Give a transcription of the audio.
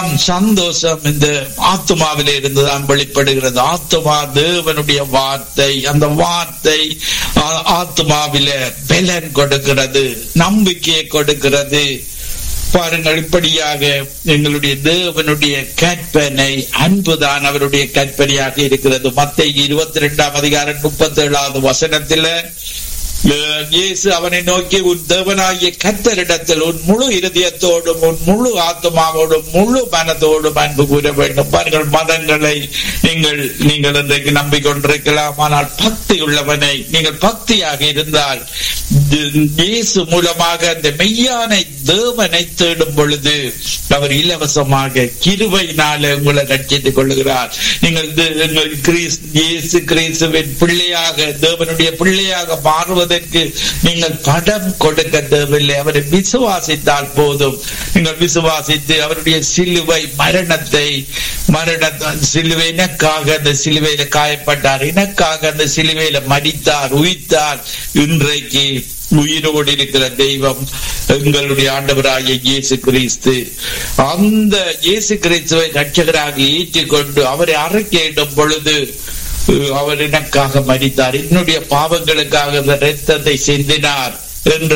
சந்தோஷம் இந்த ஆத்மாவிலே இருந்துதான் வெளிப்படுகிறது ஆத்மா தேவனுடைய வார்த்தை அந்த வார்த்தை ஆ- ஆத்மாவில பலன் கொடுக்கிறது நம்பிக்கையை கொடுக்கிறது பாருங்கள் இப்படியாக எங்களுடைய தேவனுடைய கற்பனை அன்புதான் அவருடைய கற்பனையாக இருக்கிறது மத்திய இருபத்தி ரெண்டாம் அதிகாரம் முப்பத்தி ஏழாவது வசனத்துல அஹ், இயேசு அவனை நோக்கி உன் தேவனாகிய கத்தரிடத்தில் உன் முழு இருதயத்தோடும் உன் முழு ஆத்மாவோடும் முழு மனதோடும் அன்பு கூற வேண்டும் பாருங்கள் மதங்களை நீங்கள் நீங்கள் இன்றைக்கு நம்பிக்கொண்டிருக்கலாம் ஆனால் பக்தி உள்ளவனை நீங்கள் பக்தியாக இருந்தால் இயேசு மூலமாக அந்த மெய்யான தேவனை தேடும் பொழுது அவர் இலவசமாக கிருபையினால உங்களை ரட்சித்துக் கொள்ளுகிறார் நீங்கள் தே- நீங்கள் கிறிஸ்- இயேசு கிறிஸ்துவின் பிள்ளையாக தேவனுடைய பிள்ளையாக மாறுவதற்கு நீங்கள் படம் கொடுக்க தேவையில்லை அவரை விசுவாசித்தால் போதும் நீங்கள் விசுவாசித்து அவருடைய சிலுவை மரணத்தை மரண சிலுவை எனக்காக அந்த சிலுவையில காயப்பட்டார் எனக்காக அந்த சிலுவையில மடித்தார் உயிர்த்தார் இன்றைக்கு உயிரோடு இருக்கிற தெய்வம் எங்களுடைய ஆண்டவராகிய இயேசு கிறிஸ்து அந்த இயேசு கிறிஸ்துவை ரட்சகராக ஏற்றுக்கொண்டு அவரை அறிக்கையிடும் பொழுது அஹ், அவர் எனக்காக மரித்தார் என்னுடைய பாவங்களுக்காக இந்த ரத்தத்தை சிந்தினார் என்ற